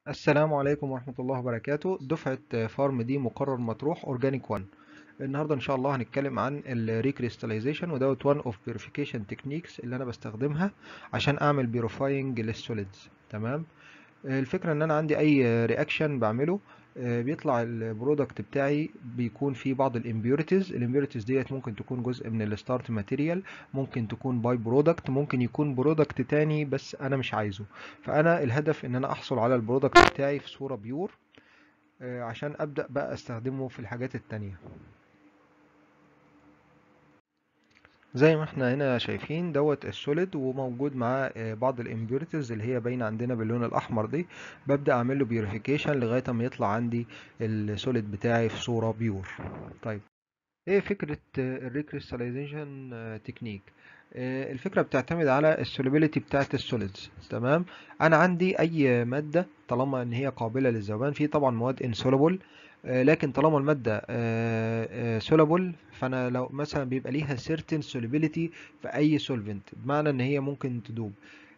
السلام عليكم ورحمة الله وبركاته دفعة فارم دي مقرر مطروح اورجانيك 1 النهاردة ان شاء الله هنتكلم عن الريكريستاليزيشن ودوت one of purification techniques اللي انا بستخدمها عشان اعمل بيوريفاينج للسوليدز تمام الفكرة ان انا عندي اي رياكشن بعمله بيطلع البرودكت بتاعي بيكون فيه بعض الامبيوريتيز الامبيوريتيز ديت ممكن تكون جزء من الستارت ماتيريال ممكن تكون باي برودكت ممكن يكون برودكت تاني بس انا مش عايزه فانا الهدف ان انا احصل على البرودكت بتاعي في صورة بيور عشان ابدا بقى استخدمه في الحاجات التانية زي ما احنا هنا شايفين دوت السوليد وموجود معاه بعض الامبيوريتيز اللي هي باينه عندنا باللون الاحمر دي ببدا اعمل له بيوريفيكيشن لغايه ما يطلع عندي السوليد بتاعي في صوره بيور طيب ايه فكره الريكريستاليزيشن تكنيك الفكره بتعتمد على السوليبيليتي بتاعه السوليدز تمام انا عندي اي ماده طالما ان هي قابله للذوبان في طبعا مواد انسولوبل لكن طالما المادة سولابل فأنا لو مثلا بيبقى ليها certain solubility في أي solvent بمعنى إن هي ممكن تدوب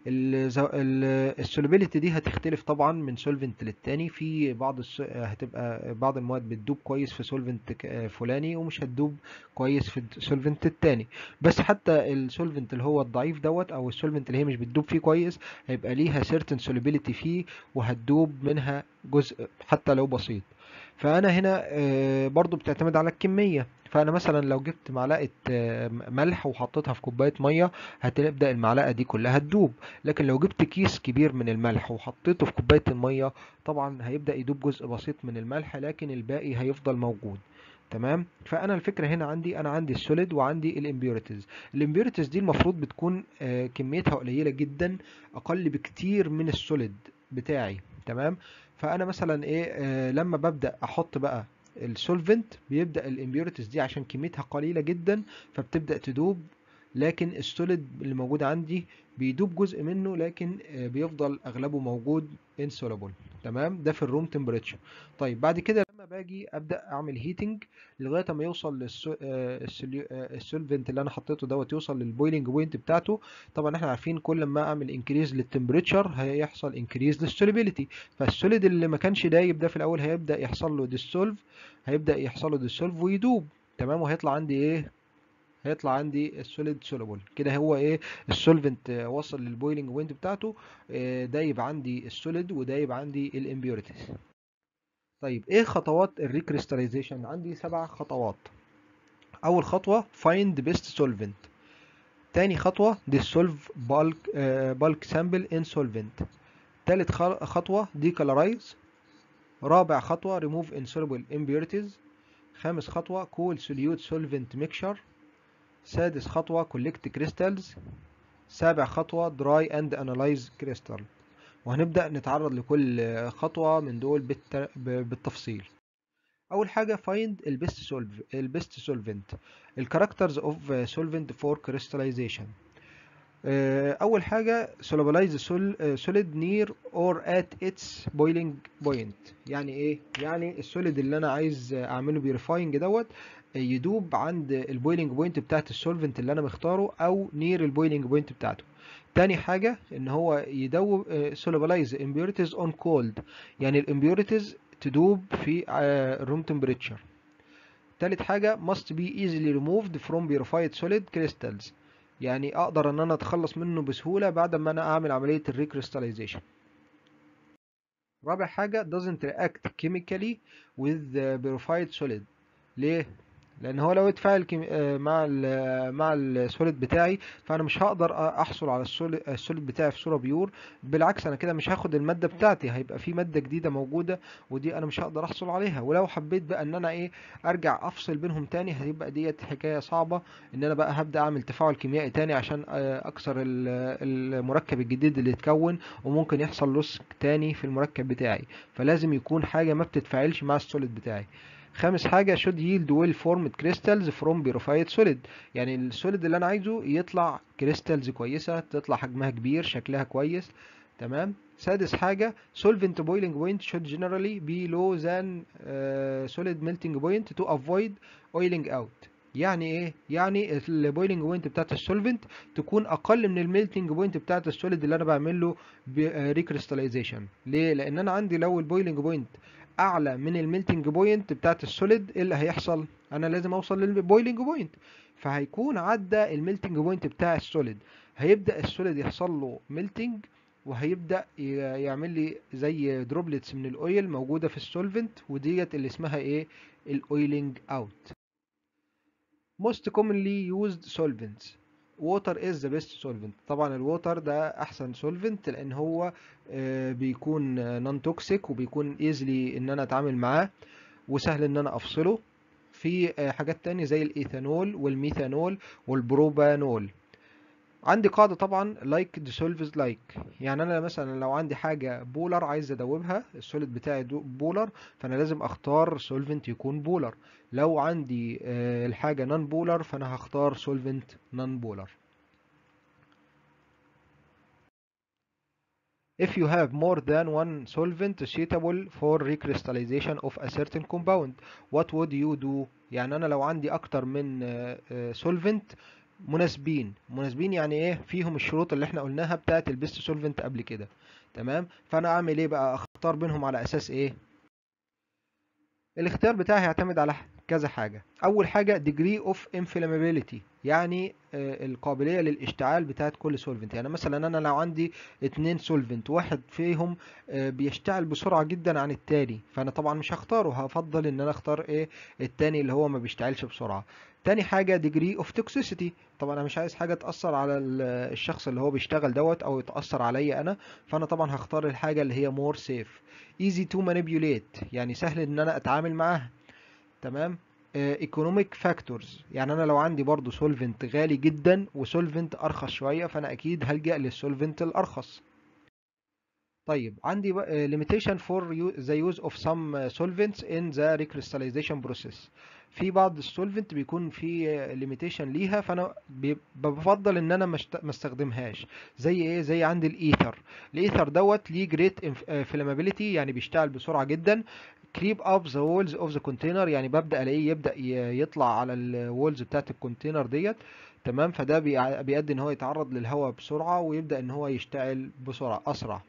السولوبيليتي دي هتختلف طبعا من سولفنت للتاني في بعض الس... هتبقى بعض المواد بتدوب كويس في سولفنت فلاني ومش هتدوب كويس في السولفنت التاني بس حتى السولفنت اللي هو الضعيف دوت او السولفنت اللي هي مش بتدوب فيه كويس هيبقى ليها certain solubility فيه وهتدوب منها جزء حتى لو بسيط فانا هنا برضو بتعتمد على الكميه فانا مثلا لو جبت معلقه ملح وحطيتها في كوبايه ميه هتبدا المعلقه دي كلها تدوب لكن لو جبت كيس كبير من الملح وحطيته في كوبايه الميه طبعا هيبدا يدوب جزء بسيط من الملح لكن الباقي هيفضل موجود تمام فانا الفكره هنا عندي انا عندي السوليد وعندي الامبيوريتيز الامبيوريتيز دي المفروض بتكون كميتها قليله جدا اقل بكتير من السوليد بتاعي تمام فانا مثلا ايه آه لما ببدا احط بقى السولفنت بيبدا الامبيوريتيز دي عشان كميتها قليله جدا فبتبدا تدوب لكن السوليد اللي موجود عندي بيدوب جزء منه لكن آه بيفضل اغلبه موجود insoluble تمام ده في الروم تمبريتشر طيب بعد كده لما باجي ابدا اعمل هيتنج لغايه ما يوصل للسولفنت اللي انا حطيته دوت يوصل للبويلنج بوينت بتاعته طبعا احنا عارفين كل ما اعمل انكريز للتمبريتشر هيحصل انكريز للسوليبيليتي فالسوليد اللي ما كانش دايب ده في الاول هيبدا يحصل له ديسولف هيبدا يحصل له ديسولف ويدوب تمام وهيطلع عندي ايه هيطلع عندي السوليد سولوبل كده هو ايه السولفنت وصل للبويلنج بوينت بتاعته دايب عندي السوليد ودايب عندي الامبيوريتيز طيب ايه خطوات الريكريستاليزيشن عندي سبع خطوات اول خطوه find best solvent تاني خطوه dissolve bulk uh, bulk sample in solvent تالت خطوه decolorize رابع خطوه remove insoluble impurities خامس خطوه cool solute solvent mixture سادس خطوة collect crystals سابع خطوة dry and analyze crystal وهنبدأ نتعرض لكل خطوة من دول بالتفصيل أول حاجة find البيست solve البيست solvent الكاركترز of solvent for crystallization أول حاجة solubilize solid near or at its boiling point يعني إيه؟ يعني السوليد اللي أنا عايز أعمله بيرفاينج دوت يدوب عند البويلنج بوينت بتاعت السولفنت اللي انا مختاره او نير البويلنج بوينت بتاعته تاني حاجة ان هو يدوب solubilize impurities on cold يعني الامبيوريتيز تدوب في room temperature تالت حاجة must be easily removed from purified solid crystals يعني اقدر ان انا اتخلص منه بسهولة بعد ما انا اعمل عملية الريكريستاليزيشن رابع حاجة doesn't react chemically with the purified solid ليه لان هو لو اتفاعل مع ال مع السوليد بتاعي فانا مش هقدر احصل على السوليد بتاعي في صوره بيور بالعكس انا كده مش هاخد الماده بتاعتي هيبقى في ماده جديده موجوده ودي انا مش هقدر احصل عليها ولو حبيت بقى ان انا ايه ارجع افصل بينهم تاني هيبقى ديت حكايه صعبه ان انا بقى هبدا اعمل تفاعل كيميائي تاني عشان اكسر المركب الجديد اللي اتكون وممكن يحصل لص تاني في المركب بتاعي فلازم يكون حاجه ما بتتفاعلش مع السوليد بتاعي خامس حاجة should yield well formed crystals from purified solid يعني السوليد اللي أنا عايزه يطلع كريستالز كويسة تطلع حجمها كبير شكلها كويس تمام سادس حاجة solvent boiling point should generally be low than uh, solid melting point to avoid oiling out يعني ايه يعني البويلنج بوينت بتاعت السولفنت تكون اقل من الميلتنج بوينت بتاعت السوليد اللي انا بعمل له ريكريستاليزيشن ليه لان انا عندي لو البويلنج بوينت اعلى من الميلتنج بوينت بتاعت السوليد ايه اللي هيحصل انا لازم اوصل للبويلنج بوينت فهيكون عدى الميلتنج بوينت بتاع السوليد هيبدا السوليد يحصل له ميلتنج وهيبدا يعمل لي زي دروبلتس من الاويل موجوده في السولفنت وديت اللي اسمها ايه الاويلنج اوت most commonly used solvents water is the best solvent طبعا الووتر ده احسن solvent لان هو بيكون non toxic وبيكون easily ان انا اتعامل معاه وسهل ان انا افصله في حاجات تانية زي الايثانول والميثانول والبروبانول عندي قاعدة طبعا like dissolves like يعني انا مثلا لو عندي حاجة بولر عايز ادوبها السوليد بتاعي بولر فانا لازم اختار solvent يكون بولر لو عندي الحاجة نون بولر فانا هختار solvent نون بولر If you have more than one solvent suitable for recrystallization of a certain compound what would you do يعني انا لو عندي اكتر من solvent مناسبين مناسبين يعني ايه فيهم الشروط اللي احنا قلناها بتاعه البيست سولفنت قبل كده تمام فانا اعمل ايه بقى اختار بينهم على اساس ايه الاختيار بتاعي هيعتمد على كذا حاجة أول حاجة degree of inflammability يعني القابلية للاشتعال بتاعت كل سولفنت يعني مثلا أنا لو عندي اتنين سولفنت واحد فيهم بيشتعل بسرعة جدا عن التاني فأنا طبعا مش هختاره هفضل إن أنا أختار إيه التاني اللي هو ما بيشتعلش بسرعة تاني حاجة degree of toxicity طبعا أنا مش عايز حاجة تأثر على الشخص اللي هو بيشتغل دوت أو تأثر عليا أنا فأنا طبعا هختار الحاجة اللي هي more safe easy to manipulate يعني سهل إن أنا أتعامل معاها تمام ايكونوميك uh, فاكتورز يعني انا لو عندي برضو سولفنت غالي جدا وسولفنت ارخص شويه فانا اكيد هلجا للسولفنت الارخص طيب عندي limitation for the use of some solvents in the recrystallization process في بعض السولفنت بيكون في limitation ليها فانا بفضل ان انا ما استخدمهاش زي ايه زي عندي الايثر الايثر دوت ليه جريت فلامابيليتي يعني بيشتغل بسرعه جدا creep up the walls of the container يعني ببدأ الاقيه يبدأ يطلع على الوولز بتاعت الكونتينر ديت تمام فده بيؤدي ان هو يتعرض للهواء بسرعة ويبدأ ان هو يشتعل بسرعة اسرع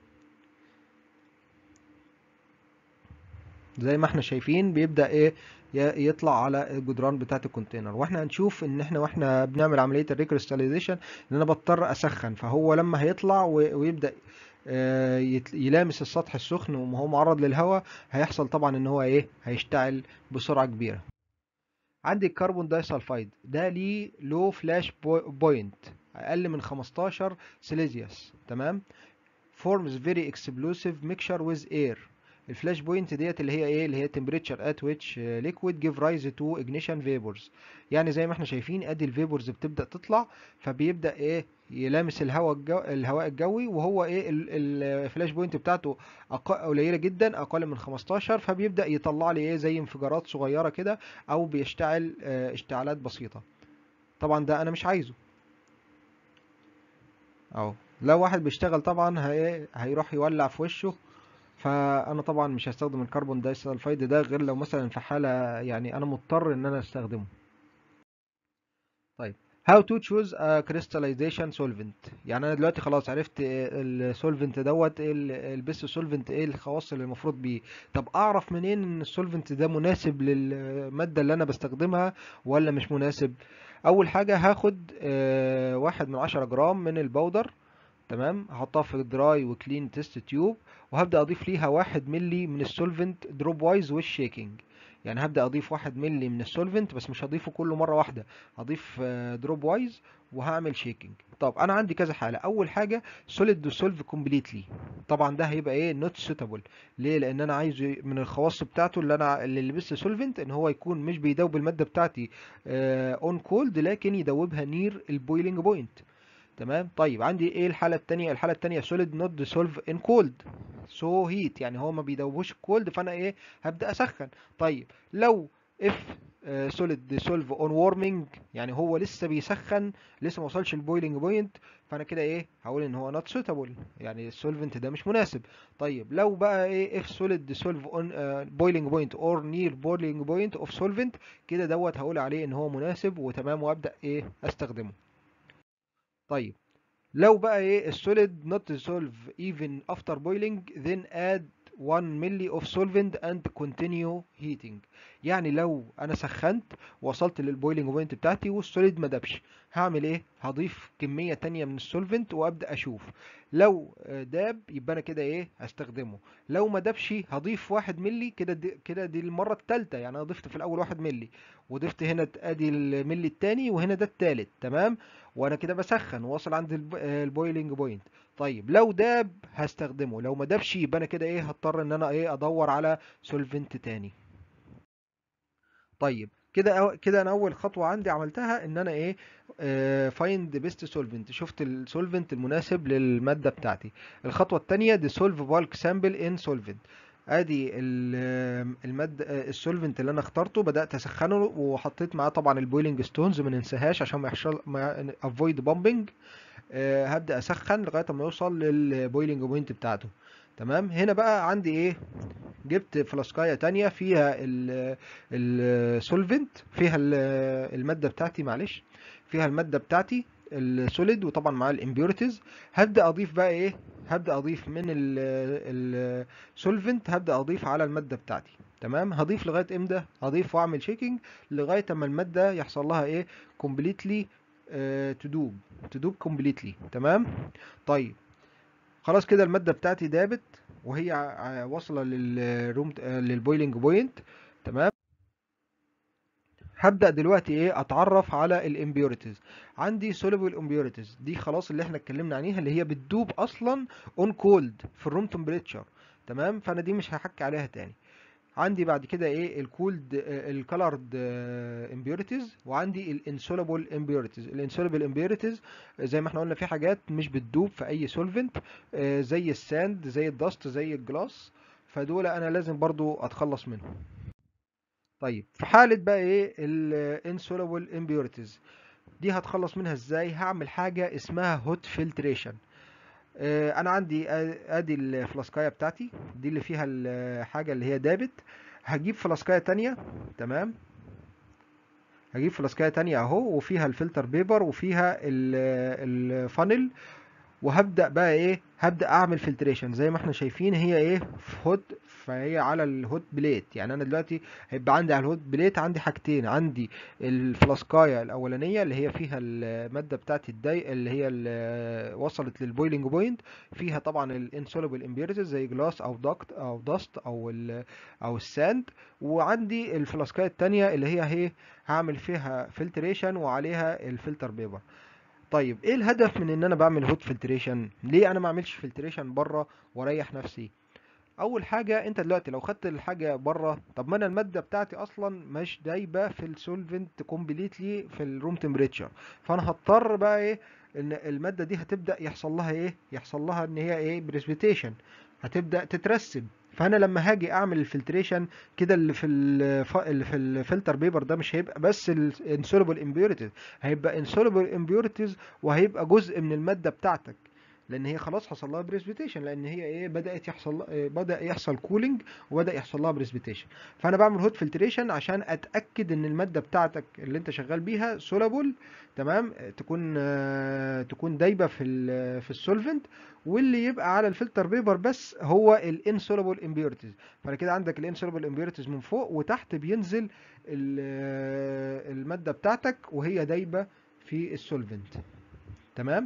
زي ما احنا شايفين بيبدأ ايه يطلع على الجدران بتاعت الكونتينر واحنا هنشوف ان احنا واحنا بنعمل عملية الريكريستاليزيشن ان انا بضطر اسخن فهو لما هيطلع ويبدأ يلامس السطح السخن وهو معرض للهواء هيحصل طبعا ان هو ايه هيشتعل بسرعه كبيره عندي الكربون داي سلفايد ده ليه لو فلاش بوينت اقل من 15 سيليزيوس تمام forms very explosive mixture with air الفلاش بوينت ديت اللي هي ايه اللي هي temperature at which liquid give rise to ignition vapors يعني زي ما احنا شايفين ادي الفيبورز بتبدا تطلع فبيبدا ايه يلامس الهواء الجو... الهواء الجوي وهو ايه الفلاش بوينت بتاعته أق... قليله جدا اقل من 15 فبيبدا يطلع لي ايه زي انفجارات صغيره كده او بيشتعل اه اشتعالات بسيطه طبعا ده انا مش عايزه اهو لو واحد بيشتغل طبعا هي... هيروح يولع في وشه فانا طبعا مش هستخدم الكربون داي سلفايد ده غير لو مثلا في حاله يعني انا مضطر ان انا استخدمه طيب how to choose a crystallization solvent يعني انا دلوقتي خلاص عرفت السولفنت دوت ايه البيست سولفنت ايه الخواص اللي المفروض بيه طب اعرف منين ان السولفنت ده مناسب للماده اللي انا بستخدمها ولا مش مناسب اول حاجه هاخد واحد من عشرة جرام من البودر تمام هحطها في دراي وكلين تيست تيوب وهبدا اضيف ليها واحد ملي من السولفنت دروب وايز والشيكينج يعني هبدا اضيف واحد ملي من السولفنت بس مش هضيفه كله مره واحده هضيف دروب وايز وهعمل شيكينج طب انا عندي كذا حاله اول حاجه سوليد ديسولف كومبليتلي طبعا ده هيبقى ايه نوت سوتابل ليه لان انا عايزه من الخواص بتاعته اللي انا اللي لبست سولفنت ان هو يكون مش بيدوب الماده بتاعتي اون كولد لكن يدوبها نير البويلنج بوينت تمام طيب عندي ايه الحاله الثانيه الحاله الثانيه سوليد نوت ديسولف ان كولد سو هيت يعني هو ما بيدوبوش الكولد فانا ايه هبدا اسخن طيب لو اف سوليد ديسولف اون وارمنج يعني هو لسه بيسخن لسه ما وصلش البويلنج بوينت فانا كده ايه هقول ان هو نوت سوتابل يعني السولفنت ده مش مناسب طيب لو بقى ايه اف سوليد ديسولف اون بويلنج بوينت اور نير بويلنج بوينت اوف سولفنت كده دوت هقول عليه ان هو مناسب وتمام وابدا ايه استخدمه طيب لو بقى ايه السوليد not dissolve even after boiling then add 1 ملي of solvent and continue heating يعني لو انا سخنت وصلت للبويلنج بوينت بتاعتي والسوليد ما دابش هعمل ايه هضيف كمية تانية من السولفنت وابدا اشوف لو داب يبقى انا كده ايه هستخدمه لو ما دابش هضيف واحد ملي كده دي كده دي المرة التالتة يعني انا ضفت في الاول واحد ملي وضفت هنا ادي الملي التاني وهنا ده التالت تمام وانا كده بسخن واصل عند البويلنج بوينت طيب لو داب هستخدمه لو ما دابش يبقى انا كده ايه هضطر ان انا ايه ادور على سولفنت تاني طيب كده كده انا اول خطوه عندي عملتها ان انا ايه فايند بيست سولفنت شفت السولفنت المناسب للماده بتاعتي الخطوه الثانيه ديسولف بالك سامبل ان سولفنت ادي الماده السولفنت اللي انا اخترته بدات اسخنه وحطيت معاه طبعا البويلنج ستونز ما ننساهاش عشان ما يحصل ما افويد بامبنج هبدا اسخن لغايه ما يوصل للبويلنج بوينت بتاعته تمام هنا بقى عندي ايه جبت فلاسكايه تانية فيها السولفنت فيها الماده بتاعتي معلش فيها الماده بتاعتي السوليد وطبعا معاه الامبيورتيز هبدا اضيف بقى ايه هبدا اضيف من السولفنت هبدا اضيف على الماده بتاعتي تمام هضيف لغايه امتى هضيف واعمل شيكنج لغايه اما الماده يحصل لها ايه كومبليتلي تدوب تدوب كومبليتلي تمام طيب خلاص كده الماده بتاعتي دابت وهي واصله للروم للبويلنج بوينت تمام هبدا دلوقتي ايه اتعرف على الامبيورتيز عندي soluble امبيورتيز دي خلاص اللي احنا اتكلمنا عليها اللي هي بتدوب اصلا اون كولد في الروم تمبريتشر تمام فانا دي مش هحكي عليها تاني عندي بعد كده ايه الكولد الكالرد امبيورتيز وعندي الانسولابل امبيورتيز الانسولابل امبيورتيز زي ما احنا قلنا في حاجات مش بتدوب في اي سولفنت زي الساند زي الدست زي الجلاس فدول انا لازم برضو اتخلص منهم طيب في حالة بقى ايه الانسولابل امبيورتيز دي هتخلص منها ازاي هعمل حاجة اسمها هوت فلتريشن انا عندي ادي الفلاسكايه بتاعتي دي اللي فيها الحاجه اللي هي دابت هجيب فلاسكايه تانية تمام هجيب فلاسكايه تانية اهو وفيها الفلتر بيبر وفيها الفانل وهبدا بقى ايه هبدا اعمل فلتريشن زي ما احنا شايفين هي ايه في هوت فهي على الهوت بليت يعني انا دلوقتي هيبقى عندي على الهوت بليت عندي حاجتين عندي الفلاسكايه الاولانيه اللي هي فيها الماده بتاعتي الداي اللي هي اللي وصلت للبويلنج بوينت فيها طبعا الانسولبل امبيرتيز زي جلاس او داكت او داست او ال او الساند وعندي الفلاسكايه الثانيه اللي هي هي هعمل فيها فلتريشن وعليها الفلتر بيبر طيب ايه الهدف من ان انا بعمل هوت فلتريشن ليه انا ما اعملش فلتريشن بره واريح نفسي اول حاجه انت دلوقتي لو خدت الحاجه بره طب ما انا الماده بتاعتي اصلا مش دايبه في السولفنت كومبليتلي في الروم تمبريتشر فانا هضطر بقى ايه ان الماده دي هتبدا يحصل لها ايه يحصل لها ان هي ايه بريسبيتيشن هتبدا تترسب فانا لما هاجي اعمل الفلتريشن كده اللي في الف... اللي في الفلتر بيبر ده مش هيبقى بس الانسولبل امبيورتيز هيبقى انسولبل امبيورتيز وهيبقى جزء من الماده بتاعتك لان هي خلاص حصل لها بريسبيتيشن لان هي ايه بدات يحصل بدا يحصل كولينج وبدا يحصل لها بريسبيتيشن فانا بعمل هوت فلتريشن عشان اتاكد ان الماده بتاعتك اللي انت شغال بيها سولابل تمام تكون تكون دايبه في ال في السولفنت واللي يبقى على الفلتر بيبر بس هو الانسولابل امبيورتيز فانا كده عندك الانسولابل امبيورتيز من فوق وتحت بينزل الماده بتاعتك وهي دايبه في السولفنت تمام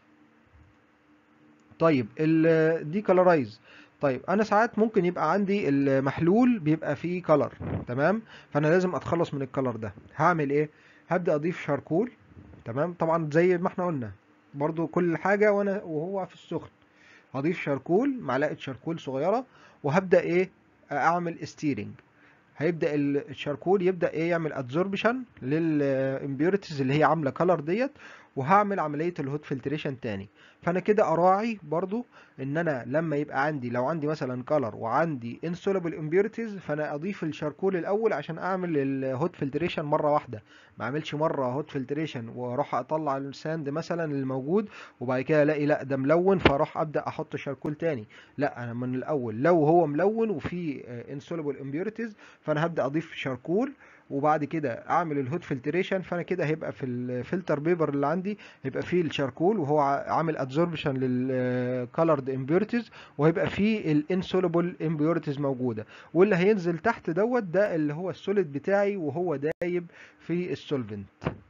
طيب الدي كلرايز طيب انا ساعات ممكن يبقى عندي المحلول بيبقى فيه كلر تمام فانا لازم اتخلص من الكلر ده هعمل ايه هبدا اضيف شاركول تمام طبعا زي ما احنا قلنا برضو كل حاجه وانا وهو في السخن هضيف شاركول معلقه شاركول صغيره وهبدا ايه اعمل ستيرنج هيبدا الشاركول يبدا ايه يعمل ادزوربشن للامبيورتيز اللي هي عامله كلر ديت وهعمل عمليه الهوت فلتريشن تاني فانا كده اراعي برضو ان انا لما يبقى عندي لو عندي مثلا كلر وعندي insoluble impurities فانا اضيف الشاركول الاول عشان اعمل الهوت فلتريشن مره واحده ما اعملش مره هوت فلتريشن واروح اطلع الساند مثلا الموجود وبعد كده الاقي لا ده ملون فاروح ابدا احط شاركول تاني لا انا من الاول لو هو ملون وفي insoluble impurities فانا هبدا اضيف شاركول وبعد كده اعمل الهوت فلتريشن فانا كده هيبقى في الفلتر بيبر اللي عندي هيبقى فيه الشاركول وهو عامل ادزوربشن للكالرد امبيورتيز وهيبقى فيه الانسولبل امبيورتيز موجوده واللي هينزل تحت دوت ده اللي هو السوليد بتاعي وهو دايب في السولفنت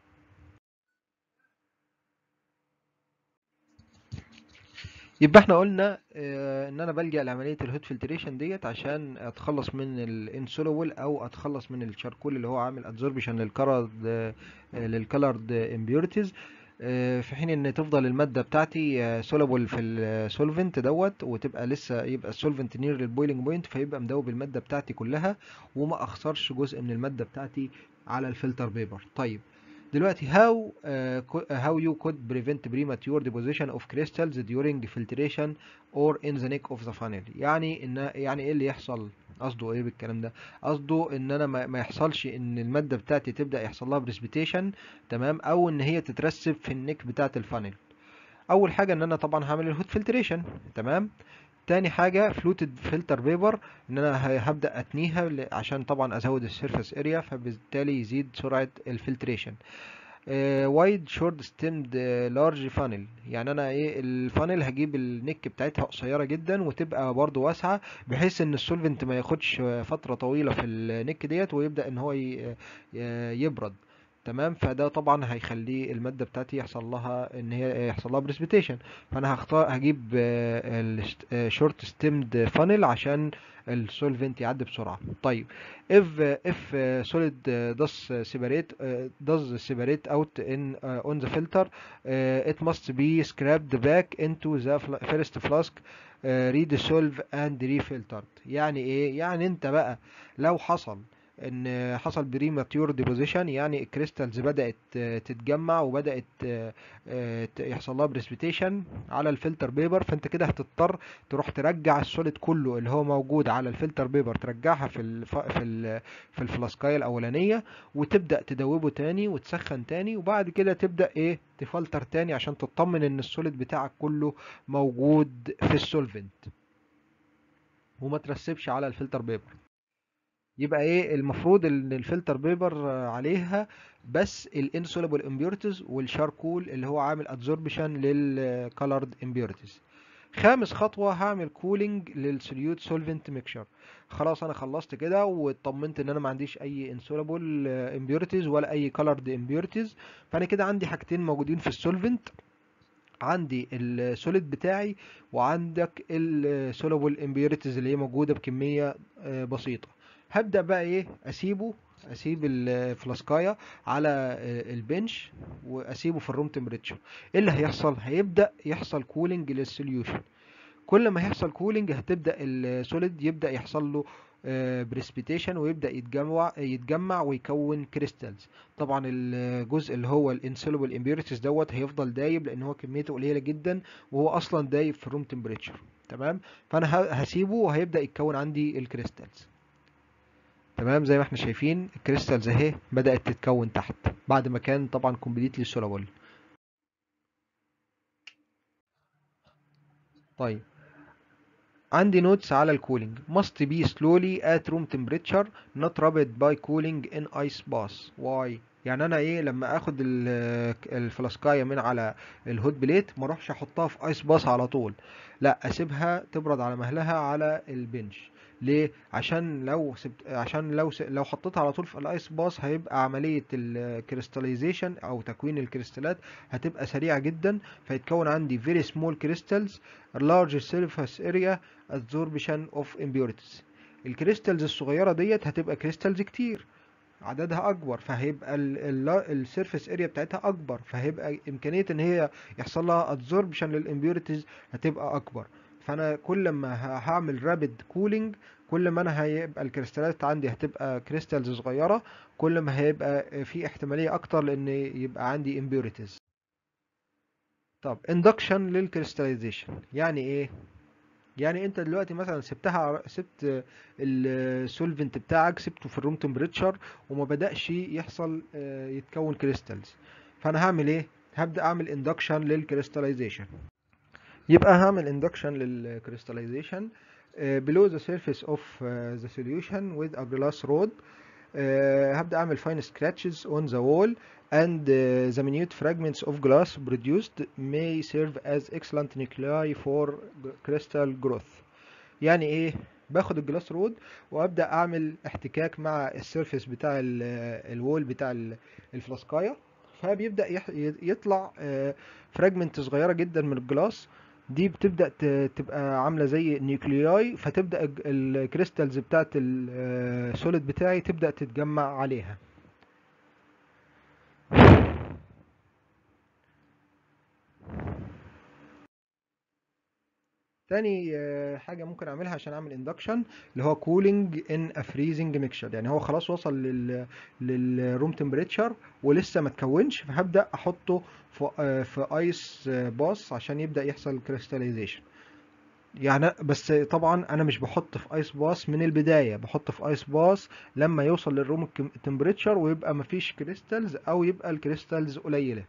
يبقى احنا قلنا اه ان انا بلجأ لعملية الهوت فلتريشن ديت عشان اتخلص من الانسولول او اتخلص من الشاركول اللي هو عامل ادزوربشن للكلرد اه للكلرد امبيورتيز اه في حين ان تفضل المادة بتاعتي سولابل في السولفنت دوت وتبقى لسه يبقى السولفنت نير للبويلنج بوينت فيبقى مدوب المادة بتاعتي كلها وما اخسرش جزء من المادة بتاعتي على الفلتر بيبر طيب دلوقتي how uh, how you could prevent premature deposition of crystals during filtration or in the neck of the funnel يعني ان يعني ايه اللي يحصل قصده ايه بالكلام ده قصده ان انا ما, ما يحصلش ان الماده بتاعتي تبدا يحصل لها بريسبيتيشن تمام او ان هي تترسب في النك بتاعه الفانل اول حاجه ان انا طبعا هعمل الهوت فلتريشن تمام تاني حاجة فلوتد فلتر بيبر ان انا هبدأ اتنيها عشان طبعا ازود السيرفيس اريا فبالتالي يزيد سرعة الفلتريشن وايد شورت ستيمد لارج فانل يعني انا ايه الفانل هجيب النك بتاعتها قصيره جدا وتبقى برضو واسعه بحيث ان السولفنت ما ياخدش فتره طويله في النك ديت ويبدا ان هو يبرد تمام فده طبعا هيخلي الماده بتاعتي يحصل لها ان هي يحصل لها بريسبيتيشن فانا هختار هجيب الشورت ستيمد فانل عشان السولفنت يعدي بسرعه طيب if if solid does separate does separate out in on the filter it must be scrapped back into the first flask redissolve and refiltered يعني ايه يعني انت بقى لو حصل ان حصل بريماتيور ديبوزيشن يعني الكريستالز بدات تتجمع وبدات يحصل لها بريسبيتيشن على الفلتر بيبر فانت كده هتضطر تروح ترجع السوليد كله اللي هو موجود على الفلتر بيبر ترجعها في الف... في ال... في الفلاسكايه الاولانيه وتبدا تدوبه تاني وتسخن تاني وبعد كده تبدا ايه تفلتر تاني عشان تطمن ان السوليد بتاعك كله موجود في السولفنت وما ترسبش على الفلتر بيبر يبقى ايه المفروض ان الفلتر بيبر عليها بس الانسولابل امبيورتيز والشاركول اللي هو عامل ادزوربشن للكالرد امبيورتيز خامس خطوة هعمل كولينج للسوليوت سولفنت ميكشر خلاص انا خلصت كده واطمنت ان انا ما عنديش اي انسولابل امبيورتيز ولا اي كالرد امبيورتيز فانا كده عندي حاجتين موجودين في السولفنت عندي السوليد بتاعي وعندك السولابل امبيورتيز اللي هي موجودة بكمية بسيطة هبدأ بقى ايه اسيبه اسيب الفلاسكايه على البنش واسيبه في الروم تمبريتشر ايه اللي هيحصل هيبدا يحصل كولينج للسوليوشن كل ما هيحصل كولينج هتبدا السوليد يبدا يحصل له بريسبيتيشن ويبدا يتجمع يتجمع ويكون كريستالز طبعا الجزء اللي هو الانسولبل امبيورتيز دوت هيفضل دايب لان هو كميته قليله جدا وهو اصلا دايب في الروم تمبريتشر تمام فانا هسيبه وهيبدا يتكون عندي الكريستالز تمام زي ما احنا شايفين الكريستالز اهي بدأت تتكون تحت بعد ما كان طبعا كومبليتلي سولابل طيب عندي نوتس على الكولينج must be slowly at room temperature not rapid by cooling in ice bath why يعني انا ايه لما اخد الفلاسكايه من على الهوت بليت ما اروحش احطها في ايس باص على طول لا اسيبها تبرد على مهلها على البنش ليه عشان لو سبت عشان لو س... لو حطيتها على طول في الايس باص هيبقى عمليه الكريستاليزيشن او تكوين الكريستالات هتبقى سريعه جدا فيتكون عندي very small crystals large surface area absorption of impurities الكريستالز الصغيره ديت هتبقى كريستالز كتير عددها اكبر فهيبقى السيرفيس اريا بتاعتها اكبر فهيبقى امكانيه ان هي يحصل لها ادزوربشن للامبيورتيز هتبقى اكبر فانا كل ما هعمل رابيد كولينج كل ما انا هيبقى الكريستالات عندي هتبقى كريستالز صغيره كل ما هيبقى في احتماليه اكتر لان يبقى عندي امبيورتيز طب induction للكريستاليزيشن يعني ايه يعني انت دلوقتي مثلا سبتها سبت السولفنت بتاعك سبته في الروم تمبريتشر وما بدأش يحصل آه، يتكون كريستالز فانا هعمل ايه هبدأ اعمل اندكشن للكريستاليزيشن يبقى هعمل اندكشن للكريستاليزيشن below the surface of uh, the solution with a glass rod uh, هبدأ أعمل fine scratches on the wall and uh, the minute fragments of glass produced may serve as excellent nuclei for crystal growth يعني ايه باخد الجلاس رود وابدا اعمل احتكاك مع السيرفيس بتاع الوول بتاع ال- الفلاسكايه فبيبدا يح- يطلع فراجمنت صغيره جدا من الجلاس دي بتبدا ت- تبقى عامله زي نيوكلياي فتبدا الج- الكريستالز بتاعت السوليد بتاعي تبدا تتجمع عليها تاني آه، حاجة ممكن أعملها عشان أعمل اندكشن اللي هو كولينج إن أ فريزنج ميكشر يعني هو خلاص وصل لل للروم تمبريتشر ولسه ما اتكونش فهبدأ أحطه في آه، في ايس باص عشان يبدأ يحصل كريستاليزيشن يعني بس طبعا انا مش بحط في ايس باص من البدايه بحط في ايس باص لما يوصل للروم تمبريتشر ويبقى مفيش كريستالز او يبقى الكريستالز قليله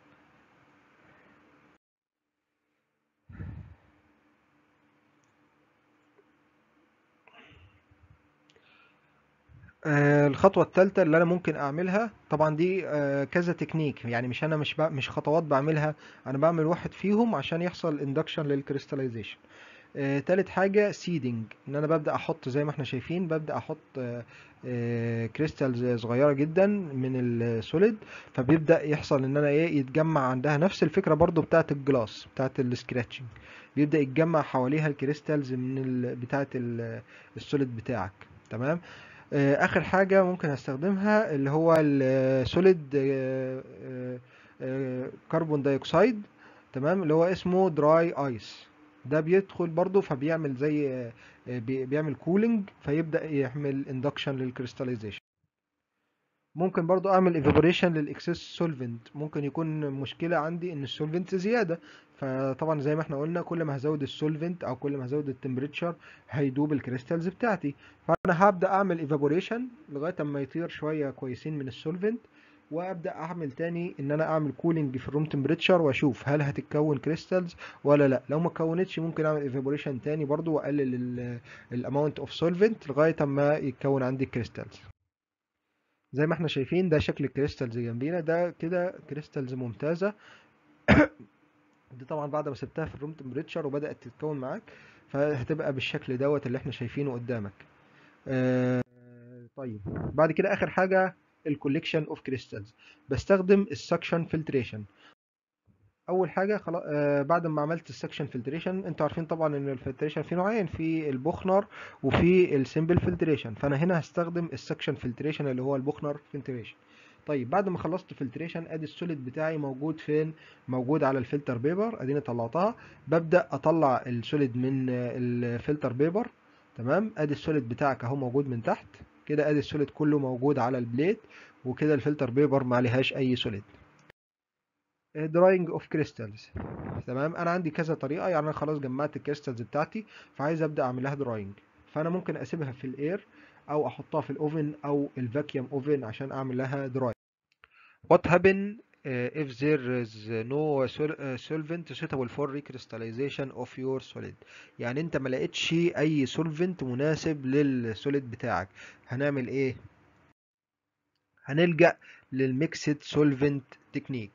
آه، الخطوة الثالثة اللي أنا ممكن أعملها طبعا دي آه، كذا تكنيك يعني مش أنا مش بع- مش خطوات بعملها أنا بعمل واحد فيهم عشان يحصل اندكشن للكريستاليزيشن آه، تالت حاجة سيدنج إن أنا ببدأ أحط زي ما احنا شايفين ببدأ أحط كريستالز صغيرة جدا من السوليد فبيبدأ يحصل إن أنا إيه يتجمع عندها نفس الفكرة برضو بتاعة الجلاس بتاعة السكراتشنج بيبدأ يتجمع حواليها الكريستالز من ال... بتاعة ال- السوليد بتاعك تمام آه، اخر حاجه ممكن استخدمها اللي هو السوليد كربون دايوكسيد تمام اللي هو اسمه دراي ايس ده بيدخل برضه فبيعمل زي آه، آه، بي- بيعمل كولينج فيبدأ يعمل اندكشن للكريستاليزيشن ممكن برضو اعمل ايفابوريشن للاكسس سولفنت ممكن يكون مشكله عندي ان السولفنت زياده فطبعا زي ما احنا قلنا كل ما هزود السولفنت او كل ما هزود التمبريتشر هيدوب الكريستالز بتاعتي فانا هبدا اعمل ايفابوريشن لغايه اما يطير شويه كويسين من السولفنت وابدا اعمل تاني ان انا اعمل كولينج في الروم تمبريتشر واشوف هل هتتكون كريستالز ولا لا لو ما اتكونتش ممكن اعمل ايفابوريشن تاني برضو واقلل الاماونت اوف سولفنت لغايه اما يتكون عندي كريستالز زي ما احنا شايفين ده شكل الكريستالز جنبينا ده كده كريستالز ممتازة دي طبعا بعد ما سبتها في الروم تمبريتشر وبدأت تتكون معاك فهتبقى بالشكل دوت اللي احنا شايفينه قدامك آه طيب بعد كده اخر حاجة الكوليكشن اوف كريستالز بستخدم السكشن فلتريشن اول حاجه خلاص آه بعد ما عملت السكشن فلتريشن انتوا عارفين طبعا ان الفلتريشن في نوعين في البوخنر وفي السمبل فلتريشن فانا هنا هستخدم السكشن فلتريشن اللي هو البوخنر فلتريشن طيب بعد ما خلصت فلتريشن ادي السوليد بتاعي موجود فين موجود على الفلتر بيبر اديني طلعتها ببدا اطلع السوليد من الفلتر بيبر تمام ادي السوليد بتاعك اهو موجود من تحت كده ادي السوليد كله موجود على البليت وكده الفلتر بيبر ما عليهاش اي سوليد دراينج اوف كريستالز تمام انا عندي كذا طريقه يعني انا خلاص جمعت الكريستالز بتاعتي فعايز ابدا اعمل لها دراينج فانا ممكن اسيبها في الاير او احطها في الاوفن او الفاكيوم اوفن عشان اعمل لها دراي what happen uh, if there is no sol- uh, solvent suitable for recrystallization of your solid يعني انت ما لقيتش اي solvent مناسب للسوليد بتاعك هنعمل ايه هنلجأ للميكسد سولفنت تكنيك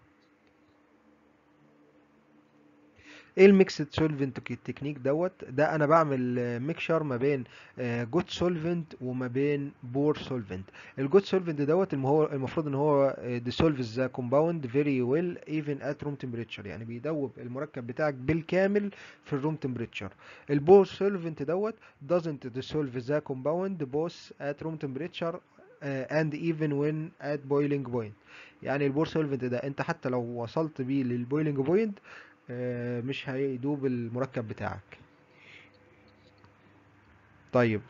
ايه الميكسد سولفنت تكنيك دوت ده انا بعمل ميكشر ما بين جود سولفنت وما بين بور سولفنت الجود سولفنت دوت الم- هو المفروض ان هو dissolves the compound very well even at room temperature يعني بيدوب المركب بتاعك بالكامل في الروم temperature البور سولفنت دوت doesn't dissolve the compound both at room temperature uh, and even when at boiling point يعني البور سولفنت ده انت حتى لو وصلت بيه للبويلنج بوينت آه، مش هيدوب المركب بتاعك طيب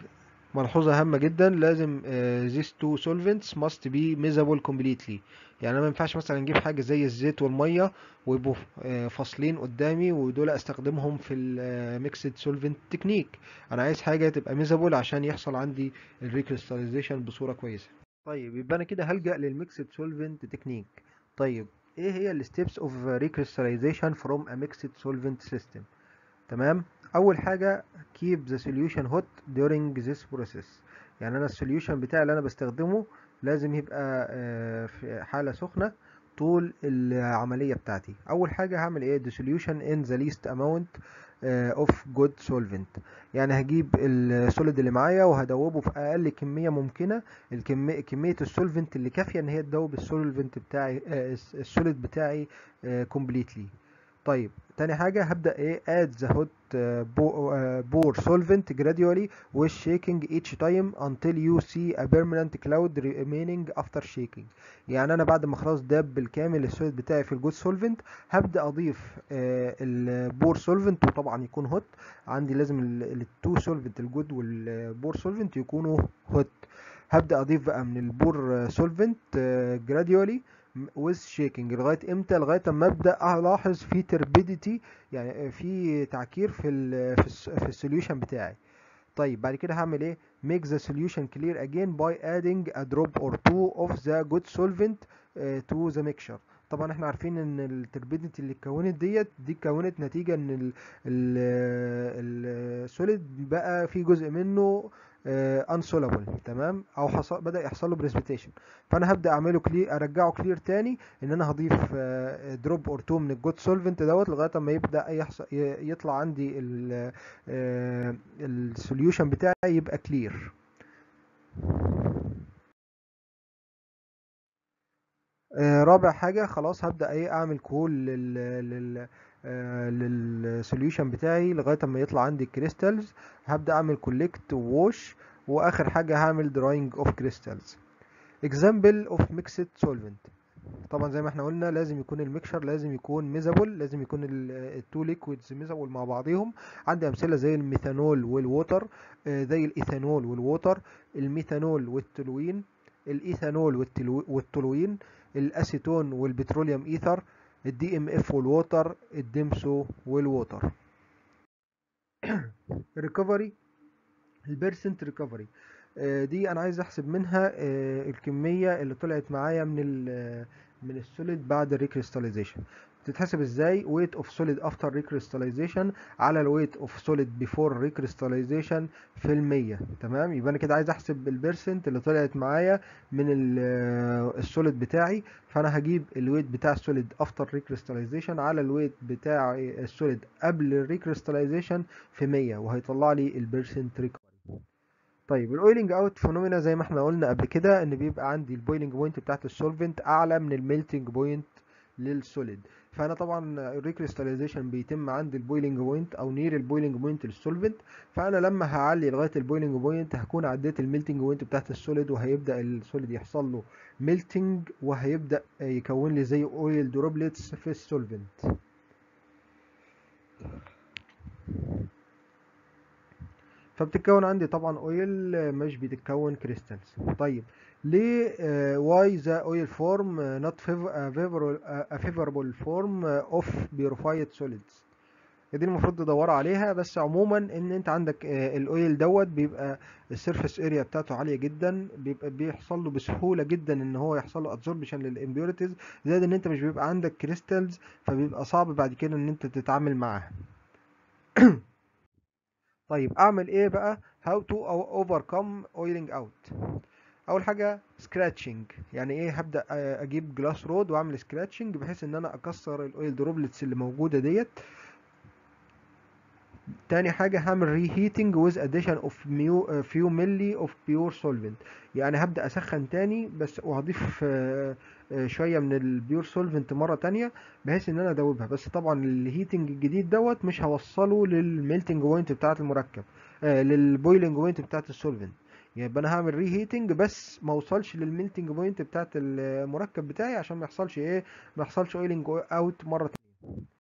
ملحوظة هامة جدا لازم آه، these two solvents must be miscible completely يعني انا ما ينفعش مثلا نجيب حاجة زي الزيت والمية ويبقوا آه، فاصلين قدامي ودول استخدمهم في الميكسد سولفنت تكنيك انا عايز حاجة تبقى miscible عشان يحصل عندي الريكريستاليزيشن بصورة كويسة طيب يبقى انا كده هلجأ للميكسد سولفنت تكنيك طيب ايه هي الستبس اوف ريكريستاليزيشن فروم ا ميكسد سولفنت سيستم تمام اول حاجه keep the solution hot during this process يعني انا السوليوشن بتاعي اللي انا بستخدمه لازم يبقى آه، في حاله سخنه طول العمليه بتاعتي اول حاجه هعمل ايه the solution in the least amount آه، of good solvent يعني هجيب السوليد اللي معايا وهدوبه في اقل كميه ممكنه الكميه كميه السولفنت اللي كافيه ان هي تدوب السولفنت بتاعي آه، السوليد بتاعي كومبليتلي طيب تاني حاجة هبدأ ايه add the hot uh, bo- uh, pour solvent gradually with shaking each time until you see a permanent cloud remaining after shaking يعني انا بعد ما خلاص داب بالكامل السوليد بتاعي في الجود سولفنت هبدأ اضيف البور سولفنت وطبعا يكون هوت عندي لازم التو سولفنت الجود والبور سولفنت يكونوا هوت هبدأ اضيف بقى من البور سولفنت gradually with shaking لغايه امتى لغايه اما ابدا الاحظ في turbidity يعني في تعكير في ال في الس- في السوليوشن بتاعي طيب بعد كده هعمل ايه make the solution clear again by adding a drop or two of the good solvent uh, to the mixture طبعا احنا عارفين ان التربيديتي اللي اتكونت ديت دي اتكونت نتيجه ان ال- ال- السوليد بقى في جزء منه انسولابل تمام او حصل بدا يحصل له بريسبيتيشن فانا هبدا اعمله كلير ارجعه كلير تاني ان انا هضيف دروب اور تو من الجود سولفنت دوت لغايه اما يبدا يحصل ي- يطلع عندي السوليوشن بتاعي يبقى كلير رابع حاجه خلاص هبدا ايه اعمل كول لل لل للسوليوشن بتاعي لغايه اما يطلع عندي الكريستالز هبدا اعمل كولكت ووش واخر حاجه هعمل دراينج اوف كريستالز example of mixed solvent طبعا زي ما احنا قلنا لازم يكون الميكشر لازم يكون ميزابل لازم يكون التو ليكويدز ميزابل مع بعضيهم عندي امثله زي الميثانول والووتر آه، زي الايثانول والووتر الميثانول والتلوين الايثانول والتلو- والتولوين الاسيتون والبتروليوم ايثر الدي ام اف والووتر الدمسو والووتر ريكفري البيرسنت ريكفري دي انا عايز احسب منها آه، الكميه اللي طلعت معايا من ال من السوليد بعد الريكريستاليزيشن بتتحسب ازاي weight of solid after recrystallization على ال weight of solid before recrystallization في المية تمام يبقى انا كده عايز احسب البرسنت اللي طلعت معايا من ال- السوليد بتاعي فانا هجيب الويت بتاع السوليد افتر ريكريستاليزيشن على الويت بتاع السوليد قبل الريكريستاليزيشن في 100 وهيطلع لي البرسنت ريكفري طيب الاويلنج اوت فينومينا زي ما احنا قلنا قبل كده ان بيبقى عندي البويلنج بوينت بتاعت السولفنت اعلى من الميلتنج بوينت للسوليد فانا طبعا الريكريستاليزيشن بيتم عند البويلنج بوينت او نير البويلنج بوينت للسولفنت فانا لما هعلي لغايه البويلنج بوينت هكون عديت الميلتنج بوينت بتاعت السوليد وهيبدا السوليد يحصل له ميلتنج وهيبدا يكون لي زي اويل دروبلتس في السولفنت فبتتكون عندي طبعا اويل مش بتتكون كريستالز طيب ليه واي ذا اويل فورم نوت فيفوربل فورم اوف بيوريفايد سوليدز دي المفروض تدور عليها بس عموما ان انت عندك آه، الاويل دوت بيبقى السيرفيس اريا بتاعته عاليه جدا بيبقى بيحصل له بسهوله جدا ان هو يحصل له ادزوربشن للامبيورتيز زائد ان انت مش بيبقى عندك كريستالز فبيبقى صعب بعد كده ان انت تتعامل معاها طيب اعمل ايه بقى how to overcome oiling out اول حاجه سكراتشنج يعني ايه هبدا آه، اجيب جلاس رود واعمل سكراتشنج بحيث ان انا اكسر الاويل دروبلتس اللي موجوده ديت تاني حاجة هعمل reheating with addition of mu- uh, few milli of pure solvent يعني هبدأ أسخن تاني بس وهضيف آه، آه، شوية من البيور سولفنت مرة تانية بحيث إن أنا أدوبها بس طبعا الهيتنج الجديد دوت مش هوصله للميلتنج بوينت بتاعة المركب آه للبويلنج بوينت بتاعة السولفنت يبقى أنا هعمل ريهيتنج بس ما اوصلش للميلتنج بوينت بتاعة المركب بتاعي عشان ما يحصلش إيه ما يحصلش اويلنج اوت مرة